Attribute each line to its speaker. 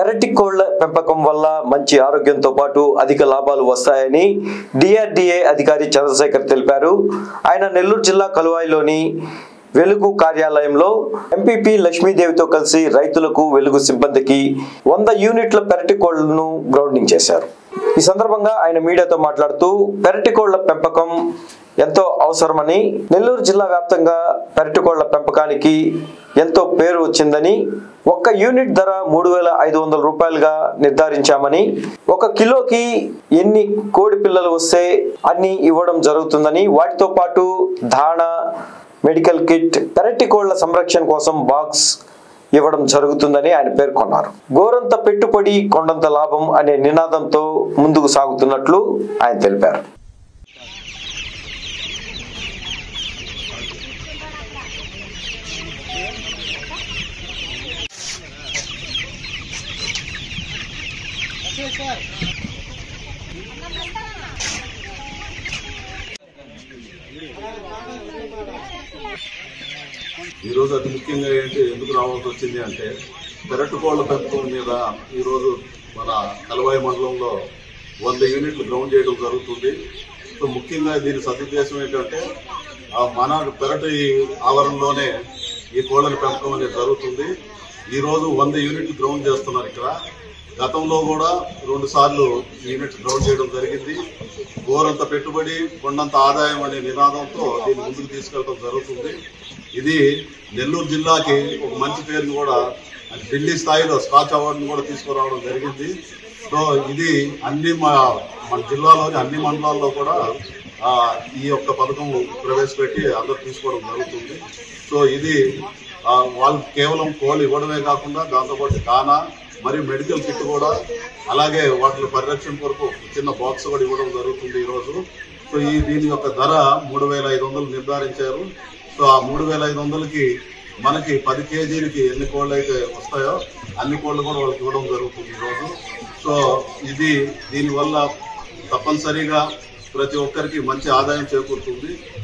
Speaker 1: పెరటి కోళ్ల పెంపకం వల్ల మంచి ఆరోగ్యంతో పాటు అధిక లాభాలు వస్తాయని డిఆర్డిఏ అధికారి చంద్రశేఖర్ తెలిపారు ఆయన నెల్లూరు జిల్లా కలువాయిలోని వెలుగు కార్యాలయంలో ఎంపీపీ లక్ష్మీదేవితో కలిసి రైతులకు వెలుగు సిబ్బందికి వంద యూనిట్ల పెరటి కోళ్లను గ్రౌండింగ్ చేశారు ఈ సందర్భంగా ఆయన మీడియాతో మాట్లాడుతూ పెరటి కోళ్ల పెంపకం ఎంతో అవసరమని నెల్లూరు జిల్లా వ్యాప్తంగా పెరటి కోళ్ల పెంపకానికి ఎంతో పేరు వచ్చిందని ఒక్క యూనిట్ ధర మూడు వేల ఐదు వందల రూపాయలుగా నిర్ధారించామని ఒక కిలోకి ఎన్ని కోడి పిల్లలు వస్తే అన్ని ఇవ్వడం జరుగుతుందని వాటితో పాటు దాణ మెడికల్ కిట్ పెరటి కోళ్ల సంరక్షణ కోసం బాక్స్ ఇవ్వడం జరుగుతుందని ఆయన పేర్కొన్నారు గోరంత పెట్టుబడి కొండంత లాభం అనే నినాదంతో ముందుకు సాగుతున్నట్లు ఆయన తెలిపారు
Speaker 2: ఈరోజు అతి ముఖ్యంగా ఏంటి ఎందుకు రావాల్సి వచ్చింది అంటే పెరట్టు కోళ్ల పెంపకం మీద ఈరోజు మన కలవాయి మండలంలో వంద యూనిట్లు గ్రౌండ్ చేయడం జరుగుతుంది సో ముఖ్యంగా దీని సదుద్దేశం ఏంటంటే ఆ మన పెరటి ఆవరణలోనే ఈ కోళ్ళని పెంపకం అనేది జరుగుతుంది ఈరోజు వంద యూనిట్లు గ్రౌండ్ చేస్తున్నారు ఇక్కడ గతంలో కూడా రెండు సార్లు యూనిట్ గ్రౌండ్ చేయడం జరిగింది గోరంత పెట్టుబడి కొండంత ఆదాయం అనే నినాదంతో దీన్ని ముందుకు తీసుకెళ్ళడం జరుగుతుంది ఇది నెల్లూరు జిల్లాకి ఒక మంచి పేరుని కూడా ఢిల్లీ స్థాయిలో స్కాచ్ అవార్డును కూడా తీసుకురావడం జరిగింది సో ఇది అన్ని మా మన జిల్లాలోని అన్ని మండలాల్లో కూడా ఆ, ఈ యొక్క పథకం ప్రవేశపెట్టి అందరూ తీసుకోవడం జరుగుతుంది సో ఇది ఆ, వాళ్ళు కేవలం కోళ్ళు ఇవ్వడమే కాకుండా దాంతోపాటు దానా మరియు మెడికల్ కిట్ కూడా అలాగే వాటి పరిరక్షణ కొరకు చిన్న బాక్స్ కూడా ఇవ్వడం జరుగుతుంది ఈరోజు సో ఈ దీని యొక్క ధర మూడు వేల ఐదు వందలు నిర్ధారించారు సో ఆ మూడు వేల ఐదు వందలకి మనకి పది కేజీలకి ఎన్ని కోళ్ళు అయితే వస్తాయో అన్ని కోళ్ళు కూడా వాళ్ళకి ఇవ్వడం జరుగుతుంది ఈరోజు సో ఇది దీనివల్ల తప్పనిసరిగా ప్రతి ఒక్కరికి మంచి ఆదాయం చేకూరుతుంది